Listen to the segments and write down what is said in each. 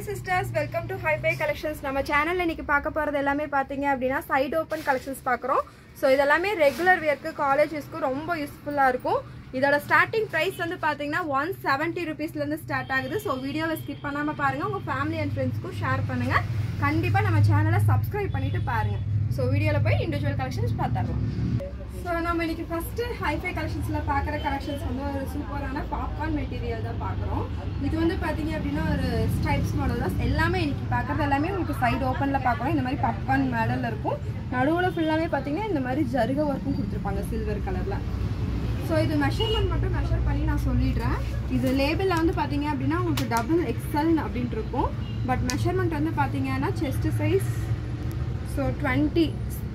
hi sisters welcome to hi fi collections நம்ம சேனலில் இன்னைக்கு பார்க்க போகிறது எல்லாமே பார்த்தீங்க அப்படின்னா சைடு ஓப்பன் கலெக்ஷன்ஸ் பார்க்குறோம் ஸோ இதெல்லாமே ரெகுலர் வியர்க்கு காலேஜ் யூஸ்க்கு ரொம்ப யூஸ்ஃபுல்லாக இருக்கும் இதோட ஸ்டார்டிங் ப்ரைஸ் வந்து பார்த்தீங்கன்னா ஒன் செவன்ட்டி ருபீஸ்லேருந்து ஸ்டார்ட் ஆகுது ஸோ வீடியோவை ஸ்கிப் பண்ணாமல் பாருங்கள் உங்கள் ஃபேமிலி அண்ட் ஃப்ரெண்ட்ஸ்க்கும் ஷேர் பண்ணுங்கள் கண்டிப்பாக நம்ம சேனலை சப்ஸ்கிரைப் பண்ணிவிட்டு பாருங்கள் ஸோ வீடியோவில் போய் இண்டிவிஜுவல் கலெக்ஷன்ஸ் பார்த்துடலாம் ஸோ நம்ம இன்னைக்கு ஃபஸ்ட்டு ஹைஃபை கலெக்ஷன்ஸில் பார்க்குற கலெக்ஷன்ஸ் வந்து ஒரு சூப்பரான பாப்கார்ன் மெட்டீரியல் தான் பார்க்குறோம் இது வந்து பார்த்தீங்க அப்படின்னா ஒரு ஸ்டைப்ஸ் மாடல் தான் எல்லாமே இன்னைக்கு பார்க்குறது எல்லாமே உங்களுக்கு சைடு ஓப்பனில் பார்க்குறோம் இந்த மாதிரி பாப்கார்ன் மாடலில் இருக்கும் நடுவில் ஃபுல்லாமே பார்த்தீங்கன்னா இந்த மாதிரி ஜருக ஒர்க்கும் கொடுத்துருப்பாங்க சில்வர் கலரில் ஸோ இது மெஷர்மெண்ட் மட்டும் மெஷர் பண்ணி நான் சொல்லிடுறேன் இது லேபிளில் வந்து பார்த்தீங்க அப்படின்னா உங்களுக்கு டபுள் எக்ஸல் அப்படின்ட்டு இருக்கும் பட் மெஷர்மெண்ட் வந்து பார்த்தீங்கன்னா chest size so twenty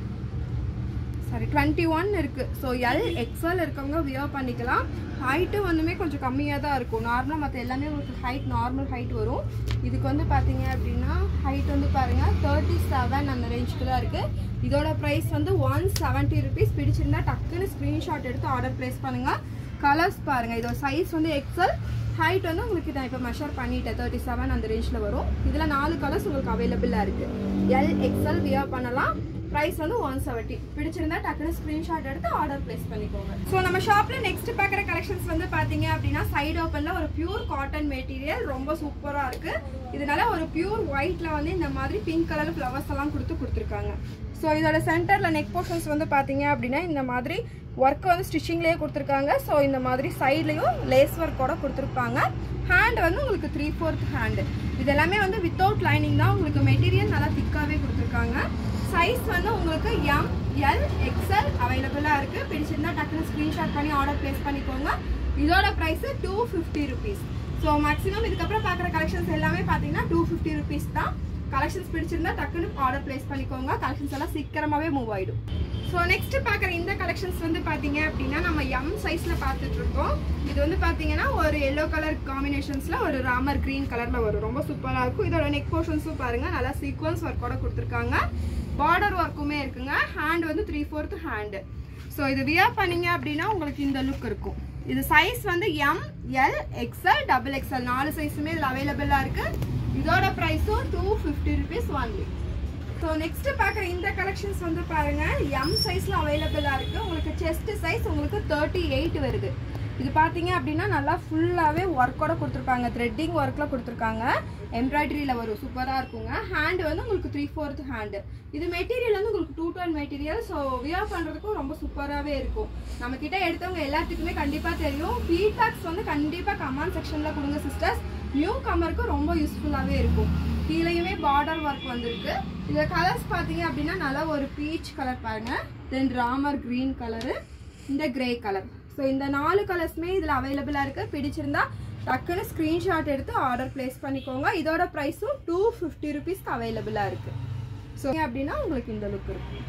sorry twenty one இருக்குது ஸோ எல் எக்ஸ்எல் இருக்கவங்க வியர் பண்ணிக்கலாம் ஹைட்டு வந்துமே கொஞ்சம் கம்மியாக தான் இருக்கும் நார்மலாக மற்ற எல்லாமே உங்களுக்கு ஹைட் நார்மல் ஹைட் வரும் இதுக்கு வந்து பார்த்தீங்க அப்படின்னா ஹைட் வந்து பாருங்கள் தேர்ட்டி செவன் அந்த ரேஞ்சுக்கு தான் இருக்குது இதோட ப்ரைஸ் வந்து ஒன் செவன்ட்டி ருபீஸ் பிடிச்சிருந்தா டக்குன்னு ஸ்க்ரீன்ஷாட் எடுத்து ஆர்டர் ப்ளேஸ் பண்ணுங்கள் கலர்ஸ் பாருங்கள் இதோட சைஸ் வந்து எக்ஸல் ஹைட் வந்து உங்களுக்கு நான் இப்போ மெஷர் பண்ணிட்டேன் தேர்ட்டி செவன் அந்த ரேஞ்சில் வரும் இதில் நாலு கலர்ஸ் உங்களுக்கு அவைலபிளாக இருக்குது எல் எக்ஸ்எல் வியர் பண்ணலாம் ப்ரைஸ் வந்து ஒன் செவன்ட்டி பிடிச்சிருந்தா டக்குனு ஸ்க்ரீன்ஷாட் எடுத்து ஆர்டர் ப்ளேஸ் பண்ணிக்கோங்க ஸோ நம்ம ஷாப்பில் நெக்ஸ்ட் பார்க்குற கலெக்ஷன்ஸ் வந்து பார்த்தீங்க அப்படின்னா சைடு ஓப்பனில் ஒரு பியூர் காட்டன் மெட்டீரியல் ரொம்ப சூப்பராக இருக்குது இதனால ஒரு பியூர் ஒயிட்டில் வந்து இந்த மாதிரி பிங்க் கலர் ஃப்ளவர்ஸ் எல்லாம் கொடுத்து கொடுத்துருக்காங்க ஸோ இதோட சென்டரில் நெக் போர்ஷன்ஸ் வந்து பார்த்தீங்க அப்படின்னா இந்த மாதிரி ஒர்க் வந்து ஸ்டிச்சிங்லேயே கொடுத்துருக்காங்க ஸோ இந்த மாதிரி சைட்லேயும் லேஸ் ஒர்க்கோட கொடுத்துருப்பாங்க ஹேண்ட் வந்து உங்களுக்கு த்ரீ ஃபோர்த் ஹேண்டு இது எல்லாமே வந்து வித்தவுட் லைனிங் தான் உங்களுக்கு மெட்டீரியல் நல்லா திக்காகவே கொடுத்துருக்காங்க சைஸ் வந்து உங்களுக்கு எம் எல் எக்ஸ்எல் அவைலபிளாக இருக்குது பிடிச்சிருந்தா டக்குன்னு ஸ்க்ரீன்ஷாட் பண்ணி ஆர்டர் ப்ளேஸ் பண்ணிக்கோங்க இதோட price two fifty rupees so maximum இதுக்கப்புறம் பார்க்குற கலெக்ஷன்ஸ் எல்லாமே பார்த்தீங்கன்னா டூ ஃபிஃப்டி ருபீஸ் தான் கலெக்ஷன்ஸ் பிடிச்சிருந்தா டக்குன்னு ஆர்டர் ப்ளேஸ் பண்ணிக்கோங்க கலெக்ஷன்ஸ் எல்லாம் சீக்கிரமாகவே மூவ் ஆகிடும் ஸோ நெக்ஸ்ட் பார்க்குற இந்த கலெக்ஷன்ஸ் வந்து பார்த்தீங்க அப்படின்னா நம்ம எம் சைஸில் பார்த்துட்டு இருக்கோம் இது வந்து பார்த்தீங்கன்னா ஒரு எல்லோ கலர் காம்பினேஷன்ஸில் ஒரு ராமர் க்ரீன் கலரில் வரும் ரொம்ப சூப்பராக இருக்கும் இதோட நெக் போர்ஷன்ஸும் பாருங்கள் நல்லா சீக்வன்ஸ் ஒர்க்கோட கொடுத்துருக்காங்க பார்டர் ஒர்க்குமே இருக்குங்க ஹேண்ட் வந்து த்ரீ ஃபோர்த் ஹேண்டு ஸோ இது வியர் பண்ணீங்க அப்படின்னா உங்களுக்கு இந்த லுக் இருக்கும் இது சைஸ் வந்து M L XL double XL நாலு சைஸுமே இதில் அவைலபிளாக இருக்குது இதோட ப்ரைஸும் two fifty rupees only so next பார்க்குற இந்த கலெக்ஷன்ஸ் வந்து பாருங்க எம் சைஸில் அவைலபிளாக இருக்குது உங்களுக்கு செஸ்ட் சைஸ் உங்களுக்கு தேர்ட்டி எயிட் வருது இது பார்த்தீங்க அப்படின்னா நல்லா ஃபுல்லாகவே ஒர்க்கோட கொடுத்துருப்பாங்க த்ரெட்டிங் ஒர்க்கில் கொடுத்துருக்காங்க எம்ப்ராய்டரியில் வரும் சூப்பராக இருக்குங்க ஹேண்டு வந்து உங்களுக்கு த்ரீ ஃபோர்த் ஹேண்டு இது மெட்டீரியல் வந்து உங்களுக்கு two tone material so wear பண்ணுறதுக்கும் ரொம்ப சூப்பராகவே இருக்கும் நம்ம கிட்ட எடுத்தவங்க எல்லாத்துக்குமே கண்டிப்பாக தெரியும் ஃபீட்பேக்ஸ் வந்து கண்டிப்பாக கமெண்ட் செக்ஷனில் கொடுங்க சிஸ்டர்ஸ் நியூ கமருக்கு ரொம்ப யூஸ்ஃபுல்லாகவே இருக்கும் கீழேயுமே பார்டர் ஒர்க் வந்திருக்கு இதில் கலர்ஸ் பார்த்தீங்க அப்படின்னா நல்லா ஒரு பீச் கலர் பாருங்க தென் ராமர் க்ரீன் கலரு இந்த கிரே கலர் ஸோ இந்த நாலு கலர்ஸுமே இதில் அவைலபிளாக இருக்குது பிடிச்சிருந்தா டக்குன்னு ஸ்க்ரீன்ஷாட் எடுத்து ஆர்டர் ப்ளேஸ் பண்ணிக்கோங்க இதோட ப்ரைஸும் டூ ஃபிஃப்டி ருபீஸ்க்கு அவைலபிளாக இருக்குது ஸோ அப்படின்னா உங்களுக்கு இந்த லுக் இருக்கும்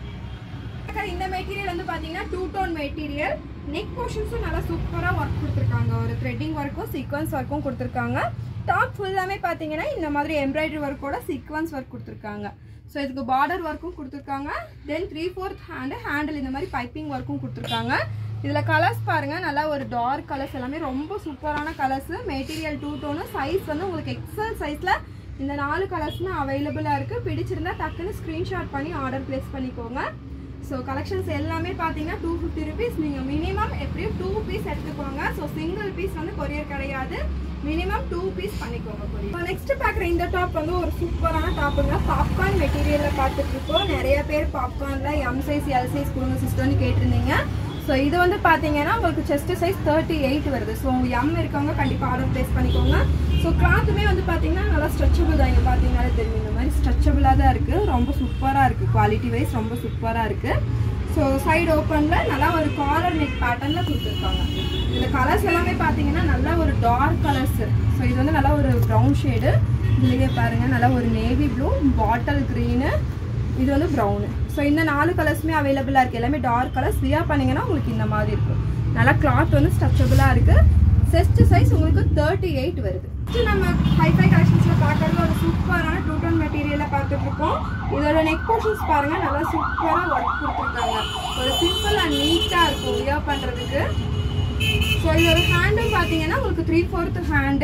இந்த மெட்டீரியல் வந்து பார்த்தீங்கன்னா டூ டோன் மெட்டீரியல் நெக் போர்ஷன்ஸும் நல்லா சூப்பராக ஒர்க் கொடுத்துருக்காங்க ஒரு த்ரெட்டிங் ஒர்க்கும் சீக்வன்ஸ் ஒர்க்கும் கொடுத்துருக்காங்க டாப் ஃபுல்லாமே பார்த்தீங்கன்னா இந்த மாதிரி எம்ப்ராய்டரி ஒர்க்கோட சீக்வன்ஸ் ஒர்க் கொடுத்துருக்காங்க ஸோ இதுக்கு பார்டர் ஒர்க்கும் கொடுத்துருக்காங்க தென் த்ரீ ஃபோர்த் ஹேண்டு ஹேண்டில் இந்த மாதிரி பைப்பிங் ஒர்க்கும் கொடுத்துருக்காங்க இதில் கலர்ஸ் பாருங்கள் நல்லா ஒரு டார்க் கலர்ஸ் எல்லாமே ரொம்ப சூப்பரான colours material two tone size வந்து உங்களுக்கு எக்ஸல் சைஸில் இந்த நாலு கலர்ஸுமே அவைலபிளாக இருக்குது பிடிச்சிருந்தா டக்குன்னு ஸ்க்ரீன்ஷாட் பண்ணி ஆர்டர் ப்ளேஸ் பண்ணிக்கோங்க ஸோ கலெக்ஷன்ஸ் எல்லாமே பார்த்தீங்கன்னா டூ ஃபிஃப்டி ருபீஸ் நீங்கள் மினிமம் எப்படியும் டூ பீஸ் எடுத்துக்கோங்க ஸோ சிங்கிள் பீஸ் வந்து கொரியர் கிடையாது மினிமம் டூ பீஸ் பண்ணிக்கோங்க கொரியர் நெக்ஸ்ட் பார்க்குற இந்த டாப் வந்து ஒரு சூப்பரான டாப்புங்க பாப்கார்ன் மெட்டீரியலில் பார்த்துட்டு இருக்கோம் நிறைய பேர் பாப்கார்னில் எம் சைஸ் எல் சைஸ் கொடுங்க சிஸ்டர்னு கேட்டிருந்தீங்க ஸோ இது வந்து பார்த்தீங்கன்னா உங்களுக்கு செஸ்ட் சைஸ் தேர்ட்டி எயிட் வருது ஸோ எம் இருக்கவங்க கண்டிப்பாக ஆர்டர் ப்ளேஸ் பண்ணிக்கோங்க ஸோ கிளாத்துமே வந்து பார்த்தீங்கன்னா நல்லா ஸ்ட்ரெச்சபிள் தான் இங்கே பார்த்தீங்கன்னாலே தெரியும் இந்த மாதிரி ஸ்ட்ரெச்சபிளாக தான் இருக்குது ரொம்ப சூப்பராக இருக்குது குவாலிட்டி வைஸ் ரொம்ப சூப்பராக இருக்குது ஸோ சைடு ஓப்பனில் நல்லா ஒரு காலர் நெக் பேட்டர்னில் கொடுத்துருக்காங்க இதில் கலர்ஸ் எல்லாமே பார்த்தீங்கன்னா நல்லா ஒரு டார்க் கலர்ஸு ஸோ இது வந்து நல்லா ஒரு ப்ரௌன் ஷேடு இதுலேயே பாருங்கள் நல்லா ஒரு நேவி ப்ளூ பாட்டில் க்ரீனு இது வந்து ப்ரௌனு ஸோ இந்த நாலு கலர்ஸுமே அவைலபிளாக இருக்குது எல்லாமே டார்க் கலர்ஸ் வியர் பண்ணிங்கன்னா உங்களுக்கு இந்த மாதிரி இருக்கும் நல்லா கிளாத் வந்து ஸ்ட்ரக்சபிளாக இருக்குது செஸ்ட் சைஸ் உங்களுக்கு தேர்ட்டி எயிட் வருது Next நம்ம ஹைஃபை கலெக்ஷன்ஸில் பார்க்குறது ஒரு சூப்பரான டூ டோன் மெட்டீரியலில் பார்த்துட்டு இருக்கோம் இதோட நெக் போர்ஷன்ஸ் பாருங்கள் நல்லா சூப்பராக ஒர்க் கொடுத்துருக்காங்க ஒரு சிம்பிள் அண்ட் நீட்டாக இருக்கும் வியர் பண்ணுறதுக்கு ஸோ இதோட ஹேண்டும் பார்த்தீங்கன்னா உங்களுக்கு த்ரீ ஃபோர்த் ஹேண்டு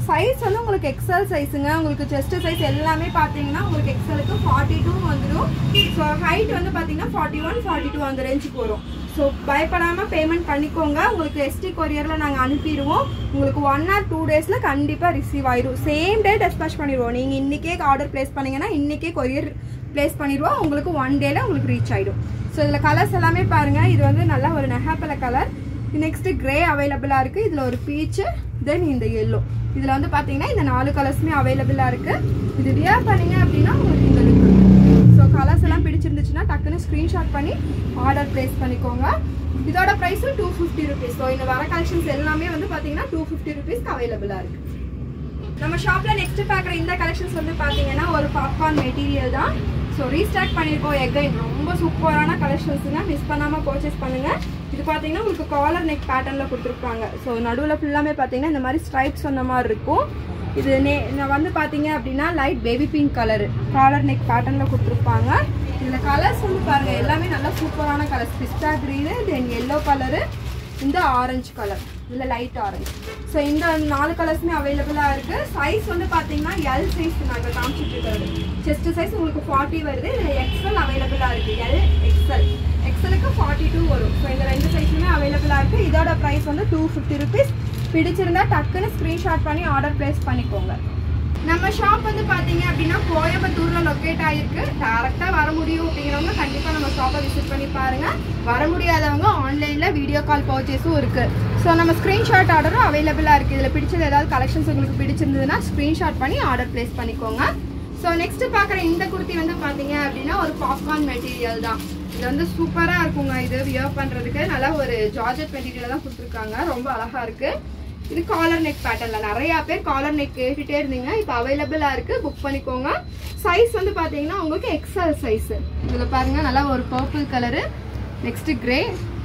சைஸ் வந்து உங்களுக்கு எக்ஸல் சைஸுங்க உங்களுக்கு செஸ்ட் சைஸ் எல்லாமே பார்த்தீங்கன்னா உங்களுக்கு எக்ஸலுக்கு ஃபார்ட்டி டூ வந்துடும் ஸோ ஹைட் வந்து பார்த்தீங்கன்னா ஃபார்ட்டி ஒன் ஃபார்ட்டி டூ அந்த ரேஞ்சுக்கு வரும் ஸோ பயப்படாமல் பேமெண்ட் பண்ணிக்கோங்க உங்களுக்கு எஸ்டி கொரியரில் நாங்கள் அனுப்பிடுவோம் உங்களுக்கு ஒன் ஆர் டூ டேஸில் கண்டிப்பாக ரிசீவ் ஆயிடும் சேம் டே டெஸ்பாச் பண்ணிடுவோம் நீங்கள் இன்றைக்கே ஆர்டர் ப்ளேஸ் பண்ணீங்கன்னா இன்றைக்கே கொரியர் ப்ளேஸ் பண்ணிடுவோம் உங்களுக்கு ஒன் டேல உங்களுக்கு ரீச் ஆகிடும் ஸோ இதில் கலர்ஸ் எல்லாமே பாருங்கள் இது வந்து நல்லா ஒரு நெஹாப்பல கலர் நெக்ஸ்ட் கிரே அவைலபிளாக இருக்குது இதில் ஒரு பீச்சு தென் இந்த எல்லோ இதில் வந்து பார்த்தீங்கன்னா இந்த நாலு கலர்ஸுமே அவைலபிளாக இருக்குது இது வியர் பண்ணீங்க அப்படின்னா உங்களுக்கு இந்த லுக் ஸோ கலர்ஸ் எல்லாம் பிடிச்சிருந்துச்சுன்னா டக்குன்னு ஸ்க்ரீன்ஷாட் பண்ணி ஆர்டர் ப்ளேஸ் பண்ணிக்கோங்க இதோட ப்ரைஸும் டூ ஃபிஃப்டி ருபீஸ் ஸோ இந்த வர கலெக்ஷன்ஸ் எல்லாமே வந்து பார்த்தீங்கன்னா டூ ஃபிஃப்டி ருபீஸ்க்கு அவைலபிளாக இருக்குது நம்ம ஷாப்ல நெக்ஸ்ட் பார்க்குற இந்த கலெக்ஷன்ஸ் வந்து பார்த்தீங்கன்னா ஒரு பாப்கார்ன் மெட்டீரியல் தான் ஸோ ரீஸ்டார்ட் பண்ணியிருக்கோம் எகைன் ரொம்ப சூப்பரான கலெக்ஷன்ஸுங்க மிஸ் பண்ணாமல் பர்ச்சேஸ் பண்ணுங்க இது பார்த்தீங்கன்னா உங்களுக்கு காலர் நெக் பேட்டர்னில் கொடுத்துருப்பாங்க ஸோ நடுவில் ஃபுல்லாமே பார்த்தீங்கன்னா இந்த மாதிரி ஸ்ட்ரைப்ஸ் சொன்ன மாதிரி இருக்கும் இது நே நான் வந்து பார்த்தீங்க அப்படின்னா light baby pink colour collar neck பேட்டர்னில் கொடுத்துருப்பாங்க இதில் கலர்ஸ் வந்து பாருங்கள் எல்லாமே நல்லா சூப்பரான colours pista green then yellow colour இந்த ஆரஞ்சு கலர் இதில் லைட் ஆரஞ்சு ஸோ இந்த நாலு கலர்ஸுமே அவைலபிளாக இருக்குது சைஸ் வந்து பார்த்தீங்கன்னா எல் சைஸ் நாங்கள் காமிச்சிட்டு இருக்கிறது செஸ்ட் சைஸ் உங்களுக்கு ஃபார்ட்டி வருது இதில் எக்ஸல் அவைலபிளாக இருக்குது எல் எக்ஸல் எக்ஸலுக்கு ஃபார்ட்டி டூ வரும் ஸோ இந்த ரெண்டு சைஸுமே அவைலபிளாக இருக்குது இதோட ப்ரைஸ் வந்து டூ ஃபிஃப்டி ருபீஸ் பிடிச்சிருந்தா டக்குன்னு ஸ்க்ரீன்ஷாட் பண்ணி ஆர்டர் ப்ளேஸ் பண்ணிக்கோங்க நம்ம ஷாப் வந்து பார்த்தீங்க அப்படின்னா கோயம்புத்தூர்ல லொக்கேட் ஆயிருக்கு டேரக்டா வர முடியும் அப்படிங்கிறவங்க கண்டிப்பா நம்ம ஷாப்பை விசிட் பண்ணி பாருங்க வர முடியாதவங்க ஆன்லைன்ல வீடியோ கால் பர்ச்சேஸும் இருக்கு ஸோ நம்ம ஸ்க்ரீன்ஷாட் ஆர்டரும் அவைலபிளா இருக்கு இதுல பிடிச்சது ஏதாவது கலெக்ஷன்ஸ் உங்களுக்கு பிடிச்சிருந்ததுன்னா ஸ்க்ரீன்ஷாட் பண்ணி ஆர்டர் பிளேஸ் பண்ணிக்கோங்க ஸோ நெக்ஸ்ட் பார்க்குற இந்த குர்த்தி வந்து பார்த்தீங்க அப்படின்னா ஒரு பாப்கார்ன் மெட்டீரியல் தான் இது வந்து சூப்பராக இருக்குங்க இது வியர் பண்ணுறதுக்கு நல்லா ஒரு ஜார்ஜெட் மெட்டீரியல் தான் கொடுத்துருக்காங்க ரொம்ப அழகா இருக்கு இது காலர் நெக் பேட்டர்ல நிறைய பேர் காலர் நெக் கேட்டுட்டே இருந்தீங்க இப்போ அவைலபிளா இருக்கு புக் பண்ணிக்கோங்க சைஸ் வந்து பாத்தீங்கன்னா உங்களுக்கு எக்ஸல் சைஸ் இதுல பாருங்க நல்லா ஒரு purple colour next grey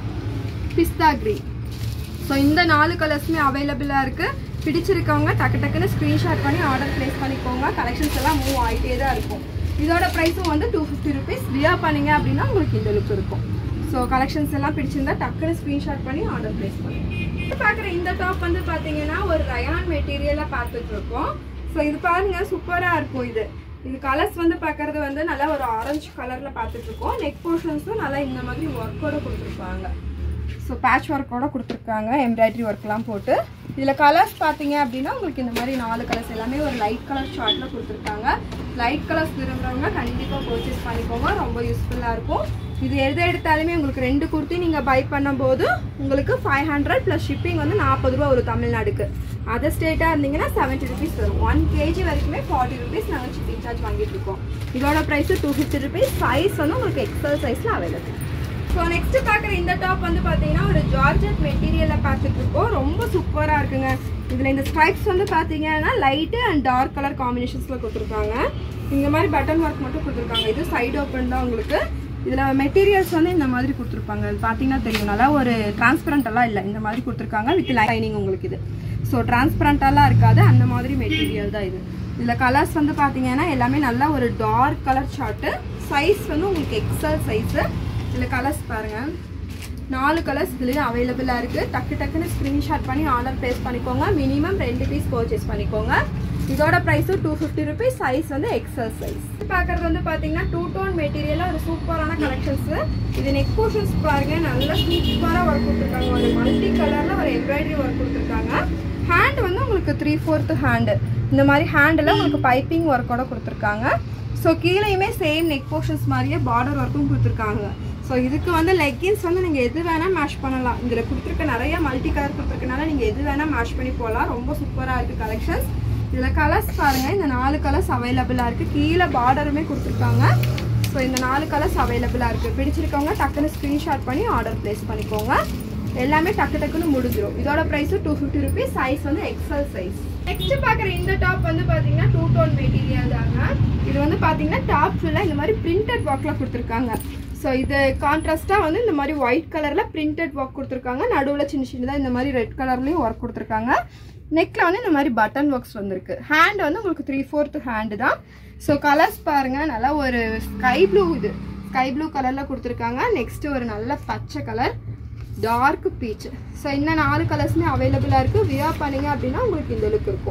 pista green so இந்த நாலு கலர்ஸுமே அவைலபிளாக இருக்குது பிடிச்சிருக்கவங்க டக்கு டக்குன்னு ஸ்க்ரீன்ஷாட் பண்ணி ஆர்டர் ப்ளேஸ் பண்ணிக்கோங்க கலெக்ஷன்ஸ் எல்லாம் மூவ் ஆகிட்டே தான் இருக்கும் இதோட ப்ரைஸும் வந்து டூ ஃபிஃப்டி ருபீஸ் வியர் பண்ணீங்க அப்படின்னா உங்களுக்கு இந்த லுக் இருக்கும் ஸோ கலெக்ஷன்ஸ் எல்லாம் பிடிச்சிருந்தா டக்குன்னு ஸ்க்ரீன்ஷாட் பண்ணி ஆர்டர் ப்ளேஸ் பண்ணுங்க பார்க்குற இந்த டாப் வந்து பார்த்தீங்கன்னா ஒரு ரயான் மெட்டீரியலாக பார்த்துட்டு இருக்கோம் ஸோ இது பாருங்க சூப்பராக இருக்கும் இது இது கலர்ஸ் வந்து பார்க்கறது வந்து நல்லா ஒரு ஆரஞ்சு கலரில் பார்த்துட்டு இருக்கோம் நெக் போர்ஷன்ஸும் நல்லா இந்த மாதிரி ஒர்க்கோட கொடுத்துருப்பாங்க ஸோ பேட்ச் ஒர்க்கோட கொடுத்துருக்காங்க எம்ப்ராய்டரி ஒர்க்லாம் போட்டு இதில் கலர்ஸ் பார்த்தீங்க அப்படின்னா உங்களுக்கு இந்த மாதிரி நாலு கலர்ஸ் எல்லாமே ஒரு லைட் கலர் ஷார்ட்டில் கொடுத்துருக்காங்க லைட் கலர்ஸ் விரும்புகிறவங்க கண்டிப்பாக பர்ச்சேஸ் பண்ணிக்கோங்க ரொம்ப யூஸ்ஃபுல்லாக இருக்கும் இது எது எடுத்தாலுமே உங்களுக்கு ரெண்டு குர்த்தி நீங்கள் பை பண்ணும்போது உங்களுக்கு ஃபைவ் ஹண்ட்ரட் ப்ளஸ் ஷிப்பிங் வந்து நாற்பது ரூபா வரும் தமிழ்நாடுக்கு அதர் ஸ்டேட்டாக இருந்தீங்கன்னா செவன்ட்டி ருபீஸ் வரும் ஒன் கேஜி வரைக்குமே ஃபார்ட்டி ருபீஸ் நாங்கள் ஷிப்பிங் சார்ஜ் வாங்கிட்டு இருக்கோம் இதோட price two fifty rupees size வந்து உங்களுக்கு எக்ஸல் சைஸில் அவைலபிள் ஸோ நெக்ஸ்ட் பார்க்குற இந்த டாப் வந்து பார்த்தீங்கன்னா ஒரு ஜார்ஜெட் மெட்டீரியலில் பார்த்துட்டு இருக்கோம் ரொம்ப சூப்பராக இருக்குங்க இதில் இந்த ஸ்ட்ரைப்ஸ் வந்து பார்த்தீங்கன்னா லைட்டு அண்ட் டார்க் கலர் காம்பினேஷன்ஸில் கொடுத்துருக்காங்க இந்த மாதிரி பட்டன் ஒர்க் மட்டும் கொடுத்துருக்காங்க இது சைடு ஓப்பன் தான் உங்களுக்கு இதில் மெட்டீரியல்ஸ் வந்து இந்த மாதிரி கொடுத்துருப்பாங்க இது பார்த்தீங்கன்னா தெரியும் நல்லா ஒரு டிரான்ஸ்பரண்ட் எல்லாம் இல்லை இந்த மாதிரி கொடுத்துருக்காங்க வித் லைனிங் உங்களுக்கு இது ஸோ டிரான்ஸ்பரண்டெல்லாம் இருக்காது அந்த மாதிரி மெட்டீரியல் தான் இது இதில் கலர்ஸ் வந்து பார்த்தீங்கன்னா எல்லாமே நல்லா ஒரு டார்க் கலர் ஷார்ட்டு சைஸ் வந்து உங்களுக்கு எக்ஸல் சைஸு இதில் கலர்ஸ் பாருங்கள் நாலு கலர்ஸ் இதுலேயே அவைலபிளாக இருக்குது டக்கு டக்குன்னு ஸ்க்ரீன்ஷாட் பண்ணி ஆர்டர் ப்ளேஸ் பண்ணிக்கோங்க மினிமம் ரெண்டு பீஸ் பர்ச்சேஸ் பண்ணிக்கோங்க இதோட ப்ரைஸும் டூ ஃபிஃப்டி ருபீஸ் சைஸ் வந்து எக்ஸல் சைஸ் பார்க்குறது வந்து பார்த்தீங்கன்னா டூ டோன் மெட்டீரியலாக ஒரு சூப்பரான கலெக்ஷன்ஸு இது நெக் போர்ஷன்ஸ் பாருங்க நல்லா சூப்பராக ஒர்க் கொடுத்துருக்காங்க ஒரு மல்டி கலரில் ஒரு எம்ப்ராய்டரி ஒர்க் கொடுத்துருக்காங்க ஹேண்ட் வந்து உங்களுக்கு த்ரீ ஃபோர்த்து ஹேண்டு இந்த மாதிரி ஹேண்டில் உங்களுக்கு பைப்பிங் ஒர்க்கோட கொடுத்துருக்காங்க ஸோ கீழேயுமே சேம் நெக் போர்ஷன்ஸ் மாதிரியே பார்டர் ஒர்க்கும் கொடுத்துருக்காங்க ஸோ இதுக்கு வந்து லெக்கின்ஸ் வந்து நீங்கள் எது வேணால் மேஷ் பண்ணலாம் இதில் கொடுத்துருக்க நிறைய மல்டி கலர் கொடுத்துருக்கனால நீங்கள் எது வேணால் மேஷ் பண்ணி போகலாம் ரொம்ப சூப்பராக இருக்குது கலெக்ஷன்ஸ் இதில் கலர்ஸ் பாருங்கள் இந்த நாலு கலர்ஸ் அவைலபிளாக இருக்குது கீழே பார்டருமே கொடுத்துருக்காங்க ஸோ இந்த நாலு கலர்ஸ் அவைலபிளாக இருக்குது பிடிச்சிருக்கவங்க டக்குன்னு ஸ்க்ரீன்ஷாட் பண்ணி ஆர்டர் ப்ளேஸ் பண்ணிக்கோங்க எல்லாமே டக்கு டக்குன்னு முடிஞ்சிடும் இதோட price two fifty rupees size வந்து எக்ஸல் சைஸ் நெக்ஸ்ட் பார்க்குற இந்த டாப் வந்து பார்த்தீங்கன்னா டூ டோன் மெட்டீரியல் தாங்க இது வந்து பார்த்தீங்கன்னா டாப் ஃபுல்லாக இந்த மாதிரி பிரிண்டட் ஒர்க்கில் கொடுத்துருக்காங்க ஸோ இது கான்ட்ராஸ்ட்டாக வந்து இந்த மாதிரி ஒயிட் கலரில் பிரிண்டட் ஒர்க் கொடுத்துருக்காங்க நடுவில் சின்ன சின்னதாக இந்த மாதிரி ரெட் கலர்லேயும் ஒர்க் கொடுத்துருக்காங்க நெக்கில் வந்து இந்த மாதிரி பட்டன் ஒர்க்ஸ் வந்திருக்கு ஹேண்ட் வந்து உங்களுக்கு த்ரீ ஃபோர்த்து ஹேண்டு தான் ஸோ கலர்ஸ் பாருங்கள் நல்லா ஒரு ஸ்கை ப்ளூ இது ஸ்கை ப்ளூ கலரில் கொடுத்துருக்காங்க நெக்ஸ்ட் ஒரு நல்ல பச்சை கலர் டார்க் பீச் ஸோ இந்த நாலு கலர்ஸுமே அவைலபிளாக இருக்குது வியா பண்ணீங்க அப்படின்னா உங்களுக்கு இந்த லுக் இருக்கும்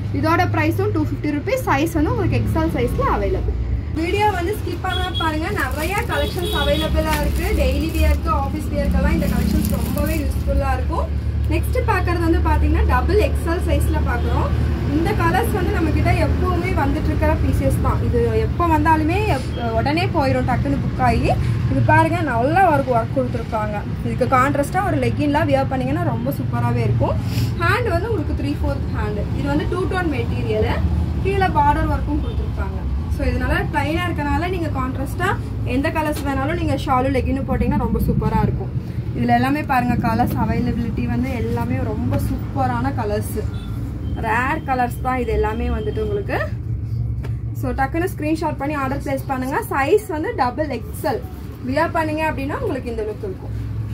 இதோட ப்ரைஸும் டூ ஃபிஃப்டி ருபீஸ் சைஸ் வந்து உங்களுக்கு எக்ஸல் சைஸில் அவைலபிள் வீடியோ வந்து ஸ்கிப் பண்ணாம பாருங்க நிறைய கலெக்ஷன்ஸ் அவைலபிளா இருக்கு டெய்லி வியர்க்கு ஆஃபீஸ் வியர்க்கெல்லாம் இந்த கலெக்ஷன்ஸ் ரொம்பவே யூஸ்ஃபுல்லா இருக்கும் நெக்ஸ்ட் பார்க்கறது வந்து பாத்தீங்கன்னா டபுள் எக்ஸல் சைஸ்ல பார்க்குறோம் இந்த கலர்ஸ் வந்து நம்ம கிட்ட எப்பவுமே வந்துட்டு இருக்கிற பீசஸ் தான் இது எப்போ வந்தாலுமே எப்- உடனே போயிடும் டக்குன்னு புக் ஆகி இது பாருங்க நல்லா ஒர்க் ஒர்க் கொடுத்துருக்காங்க இதுக்கு கான்ட்ராஸ்டாக ஒரு லெக்கின்லாம் வியர் பண்ணீங்கன்னா ரொம்ப சூப்பராகவே இருக்கும் ஹேண்ட் வந்து உங்களுக்கு த்ரீ ஃபோர்த் ஹேண்டு இது வந்து டூ டோன் மெட்டீரியலு கீழே பார்டர் ஒர்க்கும் கொடுத்துருப்பாங்க ஸோ இதனால ப்ளைனாக இருக்கனால நீங்கள் கான்ட்ராஸ்ட்டாக எந்த கலர்ஸ் வேணாலும் நீங்கள் ஷாலு லெகின்னு போட்டிங்கன்னா ரொம்ப சூப்பராக இருக்கும் இதில் எல்லாமே பாருங்கள் கலர்ஸ் அவைலபிலிட்டி வந்து எல்லாமே ரொம்ப சூப்பரான கலர்ஸு ரேர் கலர்ஸ் தான் இது எல்லாமே வந்துட்டு உங்களுக்கு ஸோ டக்குன்னு ஸ்க்ரீன்ஷாட் பண்ணி ஆர்டர் ப்ளேஸ் பண்ணுங்கள் சைஸ் வந்து டபுள் எக்ஸல் வியர் பண்ணீங்க அப்படின்னா உங்களுக்கு இந்த லுக் இருக்கும்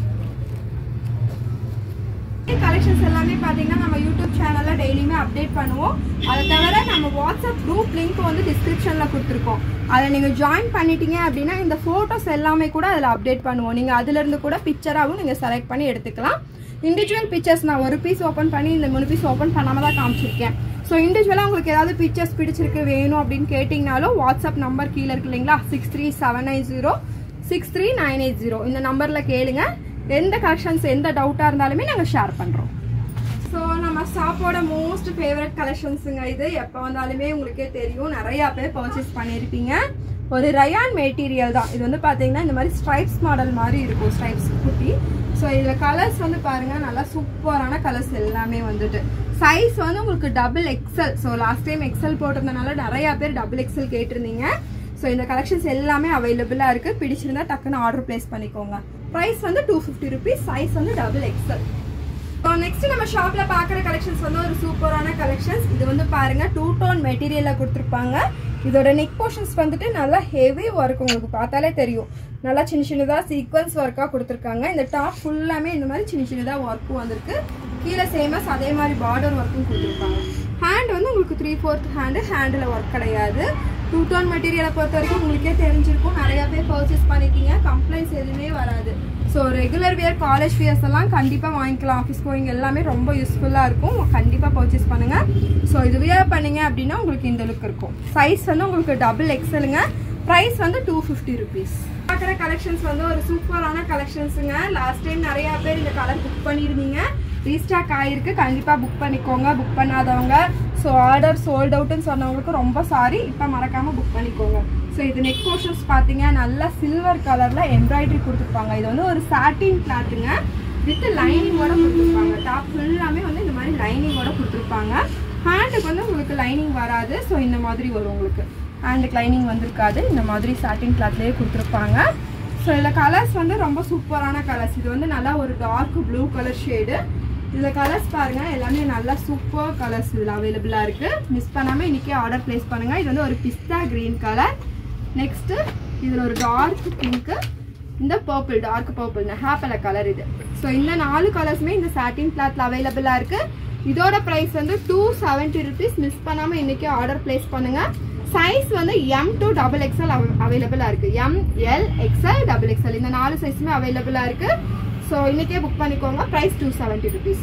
கலெக்ஷன்ஸ் எல்லாமே பார்த்தீங்கன்னா நம்ம யூடியூப் சேனலில் டெய்லியுமே அப்டேட் பண்ணுவோம் அதை தவிர நம்ம வாட்ஸ்அப் குரூப் லிங்க் வந்து டிஸ்கிரிப்ஷனில் கொடுத்துருக்கோம் அதை நீங்கள் ஜாயின் பண்ணிட்டீங்க அப்படின்னா இந்த ஃபோட்டோஸ் எல்லாமே கூட அதில் அப்டேட் பண்ணுவோம் நீங்கள் அதுலேருந்து கூட பிக்சராகவும் நீங்கள் செலக்ட் பண்ணி எடுத்துக்கலாம் இண்டிவிஜுவல் பிக்சர்ஸ் நான் ஒரு பீஸ் ஓப்பன் பண்ணி இந்த மூணு பீஸ் ஓப்பன் பண்ணாமல் தான் காமிச்சிருக்கேன் ஸோ இண்டிவிஜுவலாக உங்களுக்கு ஏதாவது பிக்சர்ஸ் பிடிச்சிருக்கு வேணும் அப்படின்னு கேட்டிங்கனாலும் வாட்ஸ்அப் நம்பர் கீழே இருக்கு இல்லைங்களா six three seven nine zero six three nine eight zero இந்த நம்பரில் கேளுங்க எந்த கலெக்ஷன்ஸ் எந்த டவுட்டாக இருந்தாலுமே நாங்கள் ஷேர் பண்ணுறோம் ஸோ நம்ம ஷாப்போட மோஸ்ட் ஃபேவரட் கலெக்ஷன்ஸுங்க இது எப்போ வந்தாலுமே உங்களுக்கே தெரியும் நிறையா பேர் பர்ச்சேஸ் பண்ணியிருப்பீங்க ஒரு ரயான் மெட்டீரியல் தான் இது வந்து பார்த்தீங்கன்னா இந்த மாதிரி ஸ்ட்ரைப்ஸ் மாடல் மாதிரி இருக்கும் ஸ்ட்ரைப்ஸ் குட்டி ஸோ இதில் கலர்ஸ் வந்து பாருங்கள் நல்லா சூப்பரான கலர்ஸ் எல்லாமே வந்துட்டு சைஸ் வந்து உங்களுக்கு double XL so last time XL போட்டிருந்தனால நிறையா பேர் டபுள் எக்ஸல் கேட்டிருந்தீங்க ஸோ இந்த கலெக்ஷன்ஸ் எல்லாமே அவைலபிளாக இருக்குது பிடிச்சிருந்தா டக்குன்னு ஆர்டர் ப்ளேஸ் பண்ணிக்கோங்க ப்ரைஸ் வந்து டூ ஃபிஃப்டி ருபீஸ் சைஸ் வந்து டபுள் எக்ஸல் ஸோ நெக்ஸ்ட் நம்ம ஷாப்ல பார்க்குற கலெக்ஷன்ஸ் வந்து ஒரு சூப்பரான கலெக்ஷன்ஸ் இது வந்து பாருங்க டூ டோன் மெட்டீரியல்ல கொடுத்துருப்பாங்க இதோட நெக் போர்ஷன்ஸ் வந்துட்டு நல்லா ஹெவி ஒர்க் உங்களுக்கு பார்த்தாலே தெரியும் நல்லா சின்ன சின்னதாக சீக்வன்ஸ் ஒர்க்காக கொடுத்துருக்காங்க இந்த டாப் ஃபுல்லாமே இந்த மாதிரி சின்ன சின்னதாக ஒர்க்கும் வந்திருக்கு கீழே சேமஸ் அதே மாதிரி பார்டர் ஒர்க்கும் கொடுத்துருப்பாங்க ஹேண்ட் வந்து உங்களுக்கு த்ரீ ஃபோர்த் ஹேண்டு ஹேண்டில் ஒர்க் கிடையாது டூ டோன் மெட்டீரியலை பொறுத்த வரைக்கும் உங்களுக்கே தெரிஞ்சிருக்கும் நிறைய பேர் பர்ச்சேஸ் பண்ணிட்டீங்க கம்ப்ளைண்ட்ஸ் எதுவுமே வராது so regular wear college wears எல்லாம் கண்டிப்பாக வாங்கிக்கலாம் ஆஃபீஸ் கோயிங் எல்லாமே ரொம்ப யூஸ்ஃபுல்லாக இருக்கும் கண்டிப்பாக பர்ச்சேஸ் பண்ணுங்கள் ஸோ இது வியர் பண்ணீங்க அப்படின்னா உங்களுக்கு இந்த லுக் இருக்கும் சைஸ் வந்து உங்களுக்கு டபுள் எக்ஸலுங்க ப்ரைஸ் வந்து டூ ஃபிஃப்டி ருபீஸ் பார்க்குற கலெக்ஷன்ஸ் வந்து ஒரு சூப்பரான கலெக்ஷன்ஸுங்க லாஸ்ட் டைம் நிறையா பேர் இந்த கலர் புக் பண்ணியிருந்தீங்க ரீஸ்டாக் ஆகிருக்கு கண்டிப்பாக புக் பண்ணிக்கோங்க புக் பண்ணாதவங்க ஸோ ஆர்டர் சோல்ட் அவுட்னு சொன்னவங்களுக்கு ரொம்ப சாரி இப்போ மறக்காமல் புக் பண்ணிக்கோங்க ஸோ இது நெக் போர்ஷன்ஸ் பார்த்தீங்க நல்லா சில்வர் கலரில் எம்ப்ராய்டரி கொடுத்துருப்பாங்க இது வந்து ஒரு சாட்டின் கிளாத்துங்க வித் லைனிங்கோட கொடுத்துருப்பாங்க டாப் ஃபுல்லாமே வந்து இந்த மாதிரி லைனிங்கோட கொடுத்துருப்பாங்க ஹேண்டுக்கு வந்து உங்களுக்கு லைனிங் வராது ஸோ இந்த மாதிரி வரும் உங்களுக்கு ஹேண்டுக்கு லைனிங் வந்திருக்காது இந்த மாதிரி சாட்டின் கிளாத்லேயே கொடுத்துருப்பாங்க ஸோ இதில் கலர்ஸ் வந்து ரொம்ப சூப்பரான கலர்ஸ் இது வந்து நல்லா ஒரு டார்க் ப்ளூ கலர் ஷேடு இதில் கலர்ஸ் பாருங்க எல்லாமே நல்லா சூப்பர் கலர்ஸ் இதில் அவைலபிளாக இருக்குது மிஸ் பண்ணாமல் இன்றைக்கி ஆர்டர் ப்ளேஸ் பண்ணுங்கள் இது வந்து ஒரு பிஸ்தா க்ரீன் கலர் நெக்ஸ்ட்டு இதில் ஒரு டார்க் பிங்க்கு இந்த பர்பிள் டார்க் பர்பிள் ஹேப்பல கலர் இது ஸோ இந்த நாலு கலர்ஸுமே இந்த சாட்டின் கிளாத்தில் அவைலபிளாக இருக்குது இதோட ப்ரைஸ் வந்து டூ செவன்ட்டி ருபீஸ் மிஸ் பண்ணாமல் இன்றைக்கி ஆர்டர் ப்ளேஸ் பண்ணுங்கள் சைஸ் வந்து எம் டு டபுள் எக்ஸ்எல் அவைலபிளாக இருக்குது M L XL double XL இந்த நாலு சைஸுமே அவைலபிளாக இருக்குது ஸோ இன்றைக்கே புக் பண்ணிக்கோங்க price two seventy rupees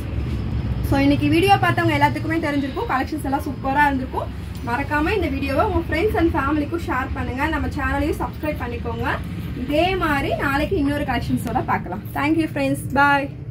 so இன்னைக்கு வீடியோ பார்த்தவங்க எல்லாத்துக்குமே தெரிஞ்சிருக்கும் கலெக்ஷன்ஸ் எல்லாம் சூப்பராக இருந்திருக்கும் மறக்காம இந்த வீடியோவை உங்கள் ஃப்ரெண்ட்ஸ் அண்ட் ஃபேமிலிக்கும் ஷேர் பண்ணுங்க நம்ம சேனலையும் சப்ஸ்கிரைப் பண்ணிக்கோங்க இதே மாதிரி நாளைக்கு இன்னொரு கலெக்ஷன்ஸோட பார்க்கலாம் தேங்க்யூ ஃப்ரெண்ட்ஸ் பாய்